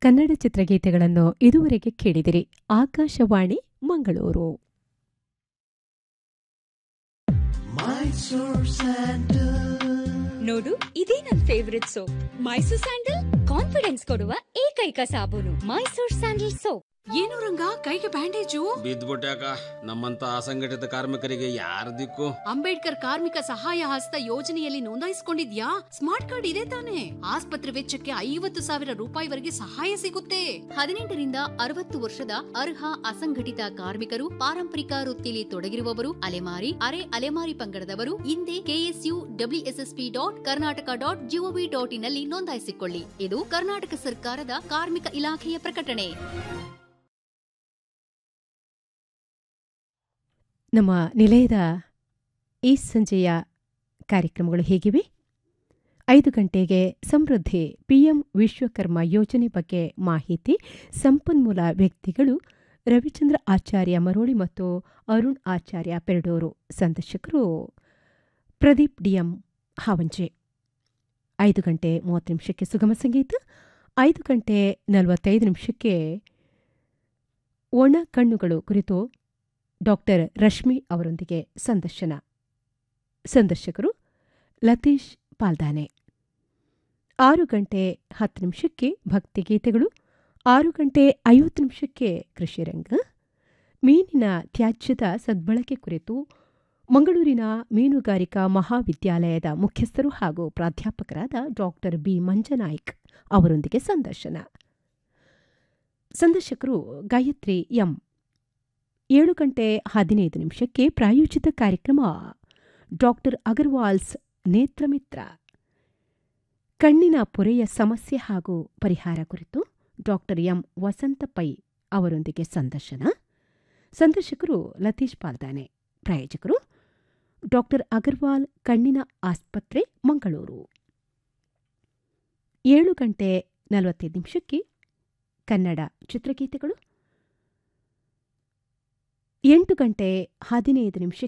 ಕನ್ನಡ ಚಿತ್ರಗೀತೆಗಳನ್ನು ಇದುವರೆಗೆ ಕೇಳಿದಿರಿ ಆಕಾಶವಾಣಿ ಮಂಗಳೂರು ನೋಡು ಇದೇ ನನ್ favourite soap Mysore sandal confidence ಕೊಡುವ ಏಕೈಕ ಸಾಬೂನು ಮೈಸೂರ್ ಸ್ಯಾಂಡಲ್ ಸೋಪ್ ಏನು ರಂಗ ಕೈಗೆ ಬ್ಯಾಂಡೇಜು ಬಿದ್ದ್ಬಿಟ್ಯಾಕ ನಮ್ಮಂತ ಅಸಂಘಟಿತ ಕಾರ್ಮಿಕರಿಗೆ ಯಾರ ದಿಕ್ಕು ಅಂಬೇಡ್ಕರ್ ಕಾರ್ಮಿಕ ಸಹಾಯ ಹಸ್ತ ಯೋಜನೆಯಲ್ಲಿ ನೋಂದಾಯಿಸಿಕೊಂಡಿದ್ಯಾ ಸ್ಮಾರ್ಟ್ ಕಾರ್ಡ್ ಇದೆ ತಾನೆ ಆಸ್ಪತ್ರೆ ವೆಚ್ಚಕ್ಕೆ ಐವತ್ತು ಸಾವಿರ ರೂಪಾಯಿವರೆಗೆ ಸಹಾಯ ಸಿಗುತ್ತೆ ಹದಿನೆಂಟರಿಂದ ಅರವತ್ತು ವರ್ಷದ ಅರ್ಹ ಅಸಂಘಟಿತ ಕಾರ್ಮಿಕರು ಪಾರಂಪರಿಕ ವೃತ್ತಿಲಿ ತೊಡಗಿರುವವರು ಅಲೆಮಾರಿ ಅರೆ ಅಲೆಮಾರಿ ಪಂಗಡದವರು ಹಿಂದೆ KSU WSSP dot Karnataka dot GOV dot in ನಲ್ಲಿ ನೋಂದಾಯಿಸಿಕೊಳ್ಳಿ ಇದು ಕರ್ನಾಟಕ ಸರ್ಕಾರದ ಕಾರ್ಮಿಕ ಇಲಾಖೆಯ ಪ್ರಕಟಣೆ ನಮ್ಮ ನಿಲಯದ ಈ ಸಂಜೆಯ ಕಾರ್ಯಕ್ರಮಗಳು ಹೇಗಿವೆ ಐದು ಗಂಟೆಗೆ ಸಮೃದ್ಧಿ ಪಿಎಂ ವಿಶ್ವಕರ್ಮ ಯೋಜನೆ ಬಗ್ಗೆ ಮಾಹಿತಿ ಸಂಪನ್ಮೂಲ ವ್ಯಕ್ತಿಗಳು ರವಿಚಂದ್ರ ಆಚಾರ್ಯ ಮರೋಳಿ ಮತ್ತು ಅರುಣ್ ಆಚಾರ್ಯ ಪೆರಡೂರು ಸಂದರ್ಶಕರು ಪ್ರದೀಪ್ ಡಿಎಂ ಹಾವಂಜೆ ಐದು ಗಂಟೆ ಮೂವತ್ತು ನಿಮಿಷಕ್ಕೆ ಸುಗಮ ಸಂಗೀತ ಐದು ಗಂಟೆ ನಲವತ್ತೈದು ನಿಮಿಷಕ್ಕೆ ಒಣ ಕಣ್ಣುಗಳು ಕುರಿತು ಡಾಕ್ಟರ್ ರಶ್ಮಿ ಅವರೊಂದಿಗೆ ಸಂದರ್ಶನ ಸಂದರ್ಶಕರು ಲತೀಶ್ ಪಾಲ್ದಾನೆ ಆರು ಗಂಟೆ ಹತ್ತು ನಿಮಿಷಕ್ಕೆ ಭಕ್ತಿಗೀತೆಗಳು ಆರು ಗಂಟೆ ಐವತ್ತು ನಿಮಿಷಕ್ಕೆ ಕೃಷಿರಂಗ ಮೀನಿನ ತ್ಯಾಜ್ಯದ ಸದ್ಬಳಕೆ ಕುರಿತು ಮಂಗಳೂರಿನ ಮೀನುಗಾರಿಕಾ ಮಹಾವಿದ್ಯಾಲಯದ ಮುಖ್ಯಸ್ಥರು ಹಾಗೂ ಪ್ರಾಧ್ಯಾಪಕರಾದ ಡಾಕ್ಟರ್ ಬಿ ಮಂಜನಾಯ್ಕ್ ಅವರೊಂದಿಗೆ ಸಂದರ್ಶನ ಸಂದರ್ಶಕರು ಗಾಯತ್ರಿ ಎಂ ಏಳು ಗಂಟೆ ಹದಿನೈದು ನಿಮಿಷಕ್ಕೆ ಪ್ರಾಯೋಜಿತ ಕಾರ್ಯಕ್ರಮ ಡಾಕ್ಟರ್ ಅಗರ್ವಾಲ್ಸ್ ನೇತ್ರಮಿತ್ರ ಕಣ್ಣಿನ ಪೊರೆಯ ಸಮಸ್ಯೆ ಹಾಗೂ ಪರಿಹಾರ ಕುರಿತು ಡಾಕ್ಟರ್ ಎಂ ವಸಂತ ಪೈ ಅವರೊಂದಿಗೆ ಸಂದರ್ಶನ ಸಂದರ್ಶಕರು ಲತೀಶ್ ಪಾಲ್ದಾನೆ ಪ್ರಾಯೋಜಕರು ಡಾಕ್ಟರ್ ಅಗರ್ವಾಲ್ ಕಣ್ಣಿನ ಆಸ್ಪತ್ರೆ ಮಂಗಳೂರು ಏಳು ಗಂಟೆ ನಲವತ್ತೈದು ನಿಮಿಷಕ್ಕೆ ಕನ್ನಡ ಚಿತ್ರಗೀತೆಗಳು ಎಂಟು ಗಂಟೆ ಹದಿನೈದು ನಿಮಿಷಕ್ಕೆ